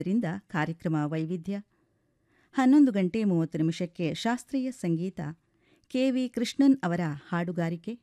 ರಿಂದ ಕಾರ್ಯಕ್ರಮ ವೈವಿಧ್ಯ ಹನ್ನೊಂದು ಗಂಟೆ ಮೂವತ್ತು ನಿಮಿಷಕ್ಕೆ ಶಾಸ್ತ್ರೀಯ ಸಂಗೀತ ಕೆ ವಿ ಕೃಷ್ಣನ್ ಅವರ ಹಾಡುಗಾರಿಕೆ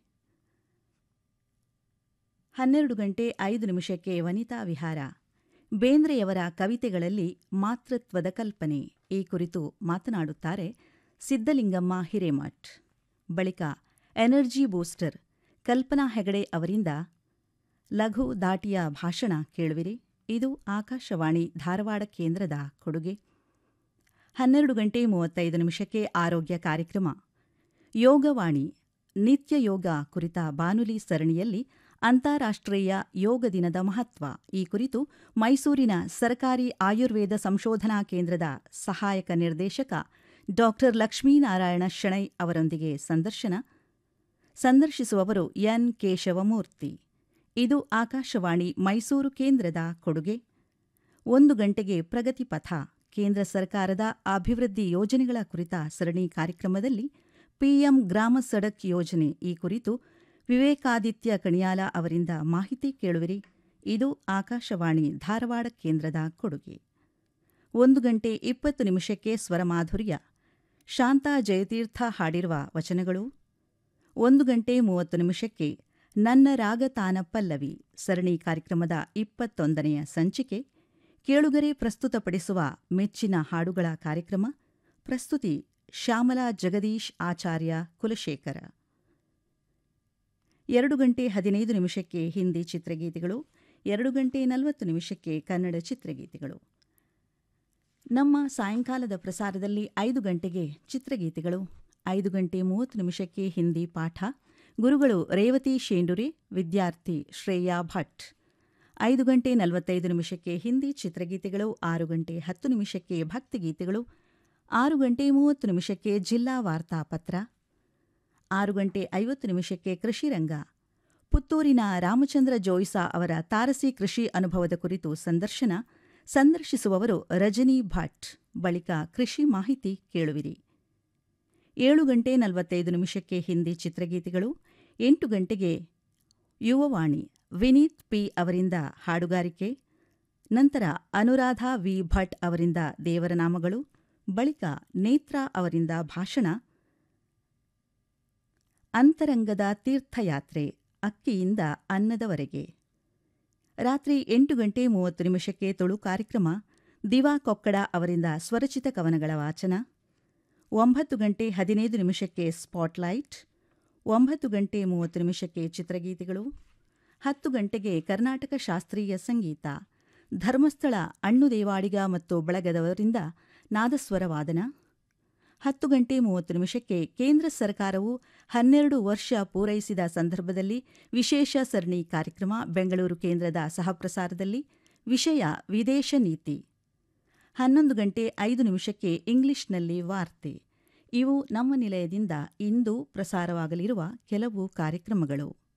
ಹನ್ನೆರಡು ಗಂಟೆ ಐದು ನಿಮಿಷಕ್ಕೆ ವನಿತಾ ವಿಹಾರ ಬೇಂದ್ರೆಯವರ ಕವಿತೆಗಳಲ್ಲಿ ಮಾತೃತ್ವದ ಕಲ್ಪನೆ ಈ ಕುರಿತು ಮಾತನಾಡುತ್ತಾರೆ ಸಿದ್ದಲಿಂಗಮ್ಮ ಹಿರೇಮಠ್ ಬಳಿಕ ಎನರ್ಜಿ ಬೂಸ್ಟರ್ ಕಲ್ಪನಾ ಹೆಗಡೆ ಅವರಿಂದ ಲಘು ದಾಟಿಯ ಭಾಷಣ ಕೇಳುವಿರಿ ಇದು ಆಕಾಶವಾಣಿ ಧಾರವಾಡ ಕೇಂದ್ರದ ಕೊಡುಗೆ ಹನ್ನೆರಡು ಗಂಟೆ ಮೂವತ್ತೈದು ನಿಮಿಷಕ್ಕೆ ಆರೋಗ್ಯ ಕಾರ್ಯಕ್ರಮ ಯೋಗವಾಣಿ ನಿತ್ಯ ಯೋಗ ಕುರಿತ ಬಾನುಲಿ ಸರಣಿಯಲ್ಲಿ ಅಂತಾರಾಷ್ಟ್ರೀಯ ಯೋಗ ದಿನದ ಮಹತ್ವ ಈ ಕುರಿತು ಮೈಸೂರಿನ ಸರ್ಕಾರಿ ಆಯುರ್ವೇದ ಸಂಶೋಧನಾ ಕೇಂದ್ರದ ಸಹಾಯಕ ನಿರ್ದೇಶಕ ಡಾಕ್ಟರ್ ಲಕ್ಷ್ಮೀನಾರಾಯಣ ಶಣೈ ಅವರೊಂದಿಗೆ ಸಂದರ್ಶನ ಸಂದರ್ಶಿಸುವವರು ಎನ್ ಕೇಶವಮೂರ್ತಿ ಇದು ಆಕಾಶವಾಣಿ ಮೈಸೂರು ಕೇಂದ್ರದ ಕೊಡುಗೆ ಒಂದು ಗಂಟೆಗೆ ಪ್ರಗತಿ ಪಥ ಕೇಂದ್ರ ಸರ್ಕಾರದ ಅಭಿವೃದ್ಧಿ ಯೋಜನೆಗಳ ಕುರಿತ ಸರಣಿ ಕಾರ್ಯಕ್ರಮದಲ್ಲಿ ಪಿಎಂ ಗ್ರಾಮ ಸಡಕ್ ಯೋಜನೆ ಈ ಕುರಿತು ವಿವೇಕಾದಿತ್ಯ ಕಣಿಯಾಲ ಅವರಿಂದ ಮಾಹಿತಿ ಕೇಳುವಿರಿ ಇದು ಆಕಾಶವಾಣಿ ಧಾರವಾಡ ಕೇಂದ್ರದ ಕೊಡುಗೆ ಒಂದು ಗಂಟೆ ಇಪ್ಪತ್ತು ನಿಮಿಷಕ್ಕೆ ಸ್ವರಮಾಧುರ್ಯ ಶಾಂತಾ ಜಯತೀರ್ಥ ಹಾಡಿರುವ ವಚನಗಳು ಒಂದು ಗಂಟೆ ಮೂವತ್ತು ನಿಮಿಷಕ್ಕೆ ನನ್ನ ರಾಗತಾನ ಪಲ್ಲವಿ ಸರಣಿ ಕಾರ್ಯಕ್ರಮದ ಇಪ್ಪತ್ತೊಂದನೆಯ ಸಂಚಿಕೆ ಕೇಳುಗರೆ ಪ್ರಸ್ತುತಪಡಿಸುವ ಮೆಚ್ಚಿನ ಹಾಡುಗಳ ಕಾರ್ಯಕ್ರಮ ಪ್ರಸ್ತುತಿ ಶ್ಯಾಮಲಾ ಜಗದೀಶ್ ಆಚಾರ್ಯ ಕುಲಶೇಖರ ಎರಡು ಗಂಟೆ ಹದಿನೈದು ನಿಮಿಷಕ್ಕೆ ಹಿಂದಿ ಚಿತ್ರಗೀತೆಗಳು ಎರಡು ಗಂಟೆ ನಲವತ್ತು ನಿಮಿಷಕ್ಕೆ ಕನ್ನಡ ಚಿತ್ರಗೀತೆಗಳು ನಮ್ಮ ಸಾಯಂಕಾಲದ ಪ್ರಸಾರದಲ್ಲಿ ಐದು ಗಂಟೆಗೆ ಚಿತ್ರಗೀತೆಗಳು ಐದು ಗಂಟೆ ಮೂವತ್ತು ನಿಮಿಷಕ್ಕೆ ಹಿಂದಿ ಪಾಠ ಗುರುಗಳು ರೇವತಿ ಶೇಂಡುರೆ ವಿದ್ಯಾರ್ಥಿ ಶ್ರೇಯಾ ಭಟ್ ಐದು ಗಂಟೆ ನಲವತ್ತೈದು ನಿಮಿಷಕ್ಕೆ ಹಿಂದಿ ಚಿತ್ರಗೀತೆಗಳು ಆರು ಗಂಟೆ ಹತ್ತು ನಿಮಿಷಕ್ಕೆ ಭಕ್ತಿಗೀತೆಗಳು ಆರು ಗಂಟೆ ಮೂವತ್ತು ನಿಮಿಷಕ್ಕೆ ಜಿಲ್ಲಾ ವಾರ್ತಾಪತ್ರ ಆರು ಗಂಟೆ ಐವತ್ತು ನಿಮಿಷಕ್ಕೆ ಕೃಷಿ ರಂಗ ಪುತ್ತೂರಿನ ರಾಮಚಂದ್ರ ಜೋಯ್ಸಾ ಅವರ ತಾರಸಿ ಕೃಷಿ ಅನುಭವದ ಕುರಿತು ಸಂದರ್ಶನ ಸಂದರ್ಶಿಸುವವರು ರಜನಿ ಭಟ್ ಬಳಿಕ ಕೃಷಿ ಮಾಹಿತಿ ಕೇಳುವಿರಿ ಏಳು ಗಂಟೆ ನಲವತ್ತೈದು ನಿಮಿಷಕ್ಕೆ ಹಿಂದಿ ಚಿತ್ರಗೀತೆಗಳು ಎಂಟು ಗಂಟೆಗೆ ಯುವವಾಣಿ ವಿನೀತ್ ಪಿ ಅವರಿಂದ ಹಾಡುಗಾರಿಕೆ ನಂತರ ಅನುರಾಧ ವಿ ಭಟ್ ಅವರಿಂದ ದೇವರ ನಾಮಗಳು ಬಳಿಕ ನೇತ್ರಾ ಅವರಿಂದ ಭಾಷಣ ಅಂತರಂಗದ ತೀರ್ಥಯಾತ್ರೆ ಅಕ್ಕಿಯಿಂದ ಅನ್ನದವರೆಗೆ ರಾತ್ರಿ ಎಂಟು ಗಂಟೆ ಮೂವತ್ತು ನಿಮಿಷಕ್ಕೆ ತುಳು ಕಾರ್ಯಕ್ರಮ ದಿವಾ ಕೊಕ್ಕಡ ಅವರಿಂದ ಸ್ವರಚಿತ ಕವನಗಳ ವಾಚನ ಒಂಬತ್ತು ಗಂಟೆ ಹದಿನೈದು ನಿಮಿಷಕ್ಕೆ ಸ್ಪಾಟ್ಲೈಟ್ ಒಂಬತ್ತು ಗಂಟೆ ಮೂವತ್ತು ನಿಮಿಷಕ್ಕೆ ಚಿತ್ರಗೀತೆಗಳು ಹತ್ತು ಗಂಟೆಗೆ ಕರ್ನಾಟಕ ಶಾಸ್ತ್ರೀಯ ಸಂಗೀತ ಧರ್ಮಸ್ಥಳ ಅಣ್ಣು ದೇವಾಡಿಗ ಮತ್ತು ಬಳಗದವರಿಂದ ನಾದಸ್ವರ ವಾದನ ಹತ್ತು ಗಂಟೆ ಮೂವತ್ತು ನಿಮಿಷಕ್ಕೆ ಕೇಂದ್ರ ಸರ್ಕಾರವು ಹನ್ನೆರಡು ವರ್ಷ ಪೂರೈಸಿದ ಸಂದರ್ಭದಲ್ಲಿ ವಿಶೇಷ ಸರಣಿ ಕಾರ್ಯಕ್ರಮ ಬೆಂಗಳೂರು ಕೇಂದ್ರದ ಸಹಪ್ರಸಾರದಲ್ಲಿ ವಿಷಯ ವಿದೇಶ ನೀತಿ ಹನ್ನೊಂದು ಗಂಟೆ ಐದು ನಿಮಿಷಕ್ಕೆ ಇಂಗ್ಲಿಷ್ನಲ್ಲಿ ವಾರ್ತೆ ಇವು ನಮ್ಮ ನಿಲಯದಿಂದ ಇಂದು ಪ್ರಸಾರವಾಗಲಿರುವ ಕೆಲವು ಕಾರ್ಯಕ್ರಮಗಳು